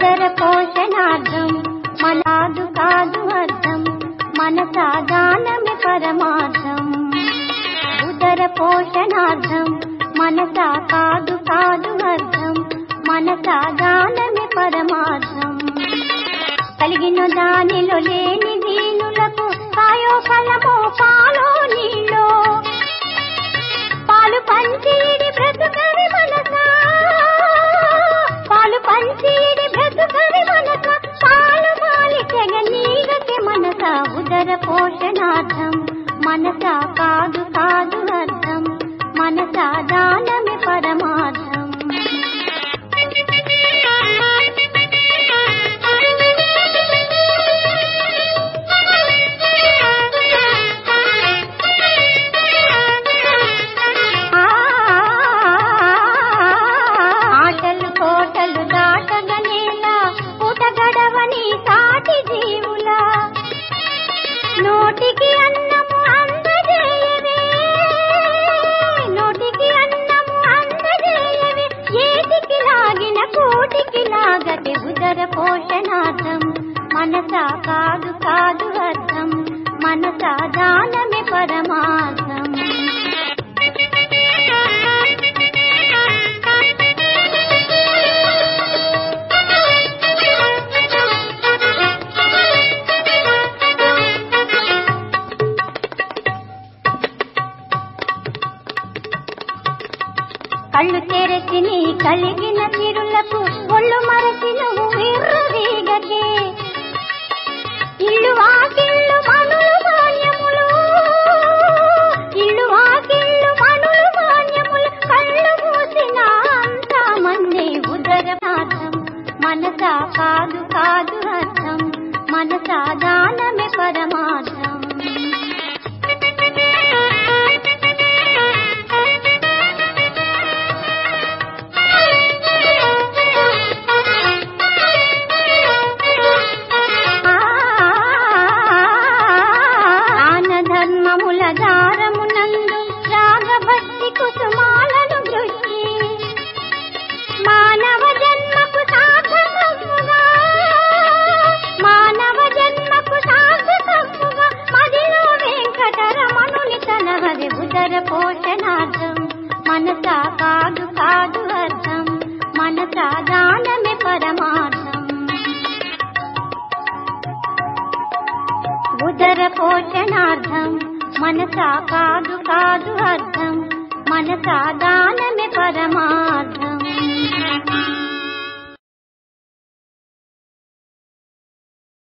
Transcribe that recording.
ఉదర పోషణార్థం మనాదు కాదు అర్థం మనసా దానమే పరమార్థం ఉదర పోషణార్థం మనసా కాదు కాదు అర్థం మనసా దానమే పరమార్థం కలిగిన దానిలో లేని దీనులకు కాయో ఫలమో పాలో నీళ్ళో పాలు పంచీడి బ్రతుకరి మనస పాలు పంచీడి బ్రతుకరి మనస పాలు మాలి తెగ నీగకి మనస ఉదర పోషణార్థం మనస కాదు కాదు అర్థం మనస దానమే పరమార్థం ఆటలు కోటలు దాటగనేలా పూట గడవని సాటి జీవులా నోటికి అన్నము అందజేయవే నోటికి అన్నము అందజేయవే ఏటికి లాగిన కోటికి లాగతే ఉదర పోషణార్థం మనస కాదు కాదు అర్థం మనస దానమే పరమార్థం కళ్ళు తెరచి నీ కలిగిన తిరులకు ఒళ్ళు మరచి నువ్వు విర్రవీగకే ఇల్లు వాకిళ్ళు మనులు మాన్యములు ఇల్లు వాకిళ్ళు మనులు మాన్యములు కళ్ళు మూసిన అంతా మంది ఉదర పాఠం మనస కాదు కాదు అర్థం మనస దానమే పరమార్థం దాన ధర్మముల దారమునందు రాగభక్తి కుసుమాలను దృష్టి మానవ జన్మకు సార్థకముగా మానవ జన్మకు సార్థకముగా మదిలో వెంకటరమణుని తనహరి ఉదర పోషణార్థం మనస కాదు కాదు అర్థం మనస దానమే పరమార్థం ఉదర పోషణార్థం మనస కాదు కాదు అర్థం మనస దానమే పరమా